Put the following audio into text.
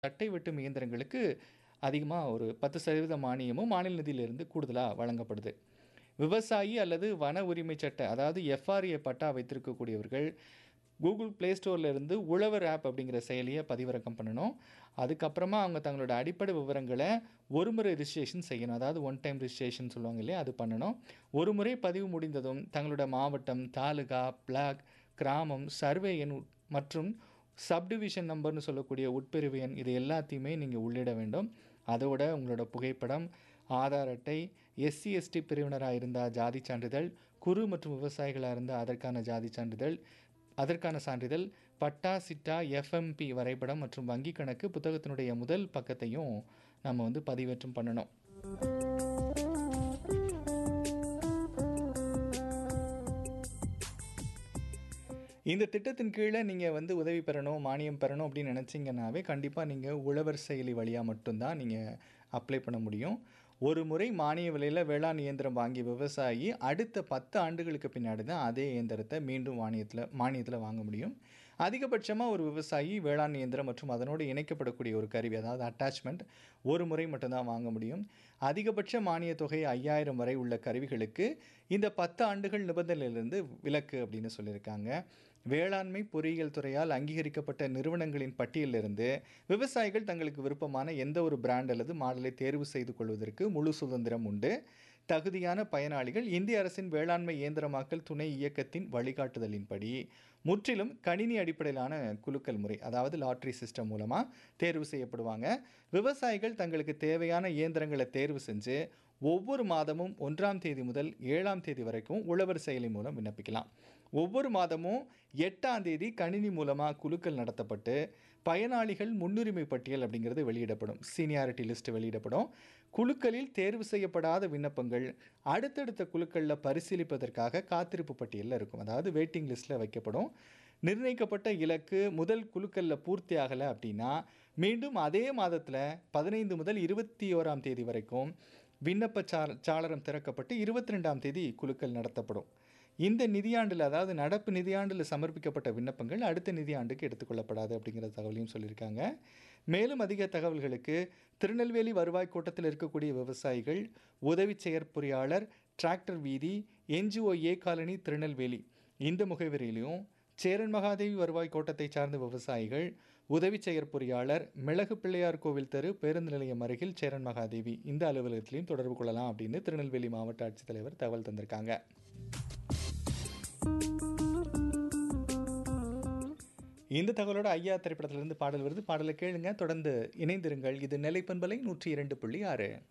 தட்டை வெட்டும் இயந்திரங்களுக்கு அதிகமா ஒரு 10% மானியமும் மாநில நிதியிலிருந்து கூடுதலா வழங்கப்படுது. விவசாயி அல்லது வன உரிமை சட்ட அதாவது எஃப்ஆர்ஏ பட்டா வைத்திருக்கக்கூடியவர்கள் கூகுள் பிளே ஸ்டோர்ல இருந்து உழவர் ஆப் அப்படிங்கிற செயலிய பதிவிறக்கம் பண்ணணும். அதுக்கப்புறமா அவங்க தங்களோட அடிப்படை விவரங்கள ஒரு முறை ரிஜிஸ்ட்ரேஷன் செய்யணும். அதாவது ஒன் டைம் ரிஜிஸ்ட்ரேஷன் சொல்லுவாங்க இல்லையா? அது பண்ணணும். ஒரு முறை பதிவு முடிந்ததும் தங்களோட மாவட்டம், தாலுகா, பிளாக், கிராமம், சர்வே எண் மற்றும் சப்டிவிஷன் நம்பர்னு சொல்லக்கூடிய உட்பிரிவு எண் இது எல்லாத்தையுமே நீங்க உள்ளிட வேண்டும். அதோட உங்களோட புகைப்படம், ஆதார் அட்டை, எஸ்சி, எஸ்டி பிரிவினரா இருந்தா ஜாதி சான்றிதழ், குறு மற்றும் விவசாயிகளா இருந்தா அதற்கான ஜாதி சான்றிதழ், அதற்கான சான்றிதழ், பட்டா, சிட்டா, எஃப்எம்பி வரைபடம் மற்றும் வங்கி கணக்கு புத்தகத்தினுடைய முதல் பக்கத்தையும் நம்ம வந்து பதிவேற்றம் பண்ணணும். இந்த திட்டத்தின் கீழ நீங்க வந்து உதவி பெறணும், மானியம் பெறணும் அப்படின்னு நினைச்சீங்கன்னாவே, கண்டிப்பா நீங்க உழவர் செயலி வழியா மட்டும் தான் நீங்க அப்ளை பண்ண முடியும். ஒரு முறை மானிய விலையில வேளாண் இயந்திரம் வாங்கிய விவசாயி அடுத்த 10 ஆண்டுகளுக்கு பின்னாடி தான் அதே இயந்திரத்த மீண்டும் மானியத்தில மானியத்தில வாங்க முடியும். அதிகபட்சமா ஒரு விவசாயி வேளாண் இயந்திரம் மற்றும் அதனோடு இணைக்கப்படக்கூடிய ஒரு கருவி அதாவது அட்டாச்மெண்ட் ஒரு முறை மட்டும் தான் வாங்க முடியும். அதிகபட்ச மானியத் தொகை 5000 வரை உள்ள கருவிகளுக்கு இந்த 10 ஆண்டுகள் நிபந்தனையிலிருந்து விலக்கு அப்படின்னு சொல்லியிருக்காங்க. வேளாண்மை பொறியியல் துறையால் அங்கீகரிக்கப்பட்ட நிறுவனங்களின் பட்டியலிலிருந்து விவசாயிகள் தங்களுக்கு விருப்பமான எந்த ஒரு பிராண்ட் அல்லது மாடலை தேர்வு செய்து கொள்வதற்கு முழு சுதந்திரம் உண்டு. தகுதியான பயனாளிகள் இந்திய அரசின் வேளாண்மை இயந்திரமாக்கல் துணை இயக்கத்தின் வழிகாட்டுதலின்படி முற்றிலும் கணினி அடிப்படையிலான குலுக்கல் முறை அதாவது லாட்டரி சிஸ்டம் மூலமா தேர்வு செய்யப்படுவாங்க. விவசாயிகள் தங்களுக்கு தேவையான இயந்திரங்கள தேர்வு செஞ்சு ஒவ்வொரு மாதமும் 1ஆம் தேதி முதல் 7ஆம் தேதி வரைக்கும் உழவர் செயலி மூலம் விண்ணப்பிக்கலாம். ஒவ்வொரு மாதமும் 8ஆம் தேதி கணினி மூலமா குலுக்கல் நடத்தப்பட்டு பயனாளிகள் முன்னுரிமை பட்டியல் அப்படிங்கிறது வெளியிடப்படும். சீனியாரிட்டி லிஸ்ட் வெளியிடப்படும். குலுக்கலில் தேர்வு செய்யப்படாத விண்ணப்பங்கள் அடுத்தடுத்த குலுக்கல்ல பரிசீலிப்பதற்காக காத்திருப்பு பட்டியல்ல இருக்கும். அதாவது வெயிட்டிங் லிஸ்ட்ல வைக்கப்படும். நிர்ணயிக்கப்பட்ட இலக்கு முதல் குலுக்கல்ல பூர்த்தி ஆகல அப்படின்னா, மீண்டும் அதே மாதத்தில 15 முதல் 21ஆம் தேதி வரைக்கும் விண்ணப்ப சா சாளரம் திறக்கப்பட்டு 22ஆம் தேதி குலுக்கல் நடத்தப்படும். இந்த நிதியாண்டுல அதாவது நடப்பு நிதியாண்டுல சமர்ப்பிக்கப்பட்ட விண்ணப்பங்கள் அடுத்த நிதியாண்டுக்கு எடுத்துக்கொள்ளப்படாது அப்படிங்கிற தகவலையும் சொல்லியிருக்காங்க. மேலும் அதிக தகவல்களுக்கு திருநெல்வேலி வருவாய் கோட்டத்தில் இருக்கக்கூடிய விவசாயிகள், உதவி செயற்பொறியாளர், டிராக்டர் வீதி, என்ஜிஓ ஏ காலனி திருநெல்வேலி இந்த முகவரியிலும், சேரன் மகாதேவி வருவாய் கோட்டத்தைச் சார்ந்த விவசாயிகள், உதவி செயற்பொறியாளர், மிளகு பிள்ளையார் கோவில் தெரு, பேருந்து நிலையம் அருகில் சேரன் மகாதேவி இந்த அலுவலகத்திலயும் தொடர்பு கொள்ளலாம் அப்படின்னு திருநெல்வேலி மாவட்ட ஆட்சித்தலைவர் தகவல் தந்திருக்காங்க. இந்த தகவலோட ஐயா திரைப்படத்திலிருந்து பாடல் வருது. பாடல கேளுங்க. தொடர்ந்து இணைந்திருங்கள். இது நெல்லை பண்பலை 102.6